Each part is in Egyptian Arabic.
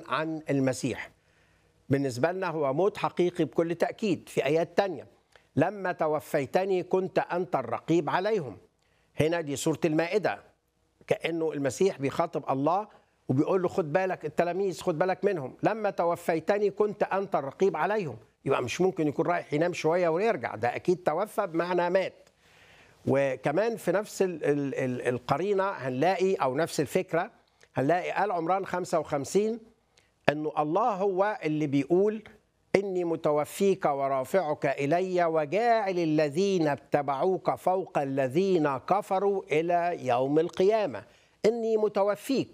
عن المسيح بالنسبة لنا هو موت حقيقي بكل تأكيد في آيات تانية لما توفيتني كنت أنت الرقيب عليهم هنا دي سورة المائدة كأنه المسيح بيخاطب الله وبيقول له خد بالك التلاميذ خد بالك منهم لما توفيتني كنت أنت الرقيب عليهم يبقى مش ممكن يكون رايح ينام شوية ويرجع ده أكيد توفى بمعنى مات وكمان في نفس ال ال ال القرينة هنلاقي أو نفس الفكرة هنلاقي آل عمران 55 أنه الله هو اللي بيقول إني متوفيك ورافعك إلي وجاعل الذين اتبعوك فوق الذين كفروا إلى يوم القيامة إني متوفيك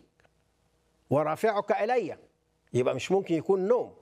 ورافعك إلي يبقى مش ممكن يكون نوم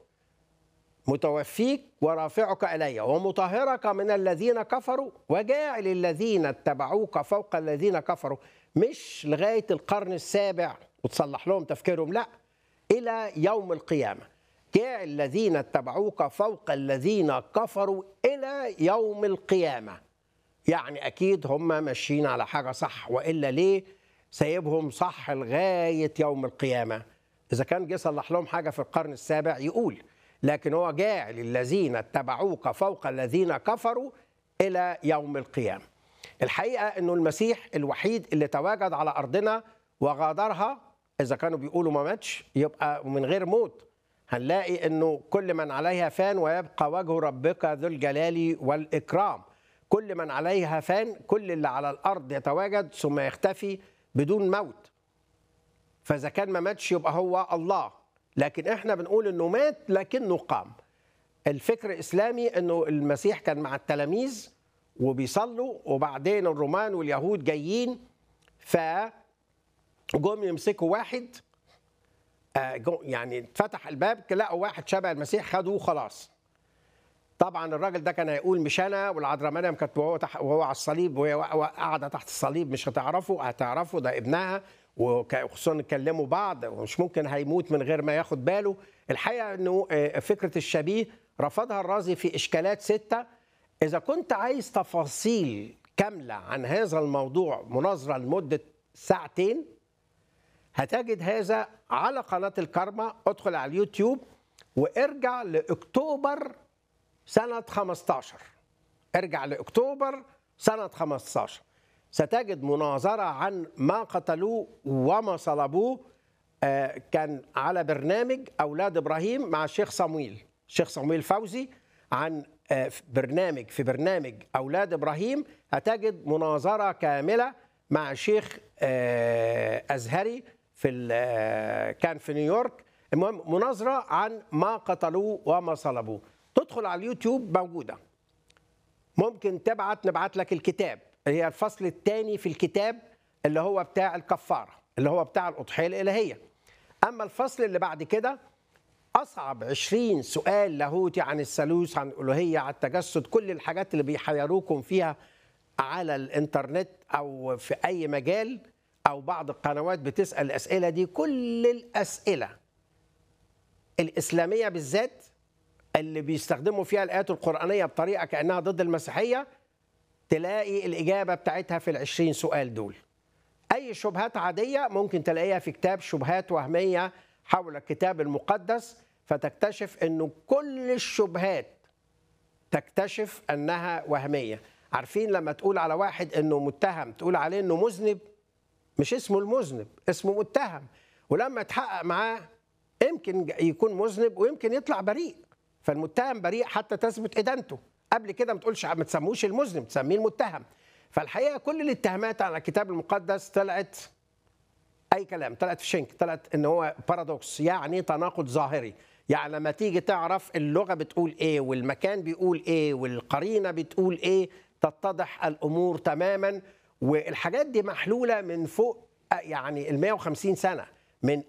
متوفيك ورافعك إلي ومطهرك من الذين كفروا وجاعل الذين اتبعوك فوق الذين كفروا مش لغاية القرن السابع وتصلح لهم تفكيرهم لا إلى يوم القيامة جاعل الذين اتبعوك فوق الذين كفروا إلى يوم القيامة يعني أكيد هم ماشيين على حاجة صح وإلا ليه سايبهم صح لغاية يوم القيامة إذا كان جه صلح لهم حاجة في القرن السابع يقول لكن هو جاعل الذين اتبعوك فوق الذين كفروا إلى يوم القيامة الحقيقة أنه المسيح الوحيد اللي تواجد على أرضنا وغادرها إذا كانوا بيقولوا ما ماتش يبقى من غير موت هنلاقي أنه كل من عليها فان ويبقى وجه ربك ذو الجلال والإكرام كل من عليها فان كل اللي على الأرض يتواجد ثم يختفي بدون موت فإذا كان ما ماتش يبقى هو الله لكن احنا بنقول انه مات لكنه قام الفكر الاسلامي انه المسيح كان مع التلاميذ وبيصلوا وبعدين الرومان واليهود جايين ف جم يمسكوا واحد يعني اتفتح الباب لقوا واحد شبه المسيح خدوه خلاص طبعا الراجل ده كان هيقول مش انا والعذراء مريم كانت وهو تح... وهو على الصليب وهي قاعده تحت الصليب مش هتعرفوا هتعرفوا ده ابنها وخصوصا يكلموا بعض ومش ممكن هيموت من غير ما ياخد باله الحقيقه انه فكره الشبيه رفضها الرازي في اشكالات سته اذا كنت عايز تفاصيل كامله عن هذا الموضوع مناظره لمده ساعتين هتجد هذا على قناه الكرمة ادخل على اليوتيوب وارجع لاكتوبر سنه 15 ارجع لاكتوبر سنه 15 ستجد مناظرة عن ما قتلوه وما صلبوه كان على برنامج أولاد إبراهيم مع الشيخ صمويل الشيخ صمويل فوزي عن برنامج في برنامج أولاد إبراهيم هتجد مناظرة كاملة مع شيخ أزهري في كان في نيويورك المهم مناظرة عن ما قتلوه وما صلبوه تدخل على اليوتيوب موجودة ممكن تبعت نبعت لك الكتاب هي الفصل الثاني في الكتاب اللي هو بتاع الكفارة اللي هو بتاع الأضحية الإلهية أما الفصل اللي بعد كده أصعب عشرين سؤال لاهوتي عن الثالوث عن الألوهية عن التجسد كل الحاجات اللي بيحيروكم فيها على الإنترنت أو في أي مجال أو بعض القنوات بتسأل الأسئلة دي كل الأسئلة الإسلامية بالذات اللي بيستخدموا فيها الآيات القرآنية بطريقة كأنها ضد المسيحية تلاقي الإجابة بتاعتها في العشرين سؤال دول أي شبهات عادية ممكن تلاقيها في كتاب شبهات وهمية حول الكتاب المقدس فتكتشف أنه كل الشبهات تكتشف أنها وهمية عارفين لما تقول على واحد أنه متهم تقول عليه أنه مذنب مش اسمه المذنب اسمه متهم ولما تحقق معاه يمكن يكون مذنب ويمكن يطلع بريء فالمتهم بريء حتى تثبت إدانته قبل كده ما تقولش ما تسموش المذنب تسميه المتهم فالحقيقه كل الاتهامات على الكتاب المقدس طلعت اي كلام طلعت في شنك طلعت ان هو بارادوكس يعني تناقض ظاهري يعني لما تيجي تعرف اللغه بتقول ايه والمكان بيقول ايه والقرينه بتقول ايه تتضح الامور تماما والحاجات دي محلوله من فوق يعني ال 150 سنه من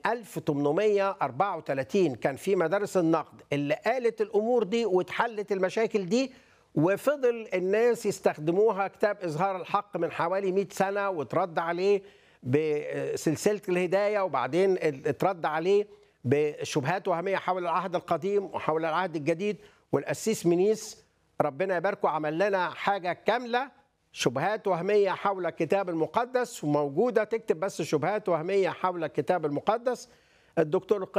1834 كان في مدارس النقد اللي قالت الامور دي واتحلت المشاكل دي وفضل الناس يستخدموها كتاب إظهار الحق من حوالي 100 سنة وترد عليه بسلسلة الهداية وبعدين اترد عليه بشبهات وهمية حول العهد القديم وحول العهد الجديد والقسيس منيس ربنا يباركه عمل لنا حاجة كاملة شبهات وهمية حول الكتاب المقدس وموجودة تكتب بس شبهات وهمية حول الكتاب المقدس الدكتور